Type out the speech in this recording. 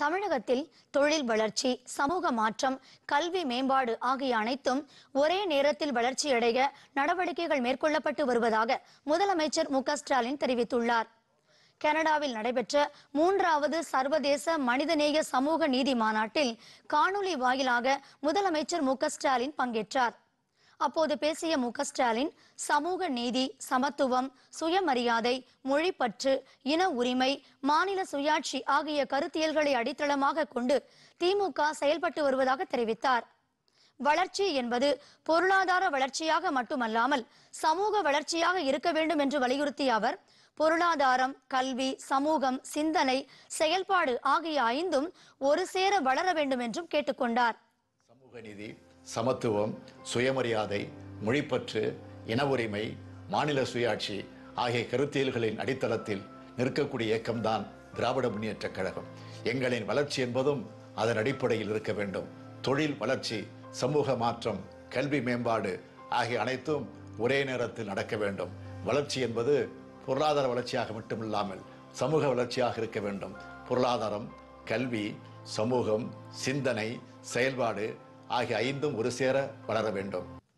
தமிழகத்தில் தொழில் வளர்ச்சி சமூக மாற்றம் கல்வி மேம்பாடு ஆகிய அனைத்தும் ஒரே நேரத்தில் வளர்ச்சியடைய நடவடிக்கைகள் மேற்கொள்ளப்பட்டு வருவதாக முதலமைச்சர் மு க ஸ்டாலின் தெரிவித்துள்ளார் கனடாவில் நடைபெற்ற மூன்றாவது சர்வதேச மனிதநேய சமூக நீதி மாநாட்டில் காணொலி வாயிலாக முதலமைச்சர் மு க ஸ்டாலின் பங்கேற்றார் அப்போது பேசிய மு க ஸ்டாலின் சமூக நீதி சமத்துவம் சுயமரியாதை மொழிப்பற்று இன உரிமை மாநில சுயாட்சி ஆகிய கருத்தியல்களை அடித்தளமாக கொண்டு திமுக செயல்பட்டு வருவதாக தெரிவித்தார் வளர்ச்சி என்பது பொருளாதார வளர்ச்சியாக மட்டுமல்லாமல் சமூக வளர்ச்சியாக இருக்க வேண்டும் என்று வலியுறுத்திய அவர் பொருளாதாரம் கல்வி சமூகம் சிந்தனை செயல்பாடு ஆகிய ஐந்தும் ஒரு சேர வளர வேண்டும் என்றும் கேட்டுக்கொண்டார் சமூக நீதி சமத்துவம் சுயமரியாதை மொழிப்பற்று இன உரிமை மாநில சுயாட்சி ஆகிய கருத்தியல்களின் அடித்தளத்தில் நிற்கக்கூடிய இயக்கம்தான் திராவிட முன்னேற்றக் கழகம் எங்களின் வளர்ச்சி என்பதும் அதன் அடிப்படையில் இருக்க வேண்டும் தொழில் வளர்ச்சி சமூக மாற்றம் கல்வி மேம்பாடு ஆகிய அனைத்தும் ஒரே நேரத்தில் நடக்க வேண்டும் வளர்ச்சி என்பது பொருளாதார வளர்ச்சியாக மட்டுமில்லாமல் சமூக வளர்ச்சியாக இருக்க வேண்டும் பொருளாதாரம் கல்வி சமூகம் சிந்தனை செயல்பாடு ஆகிய ஐந்தும் ஒரு சேர வளர வேண்டும்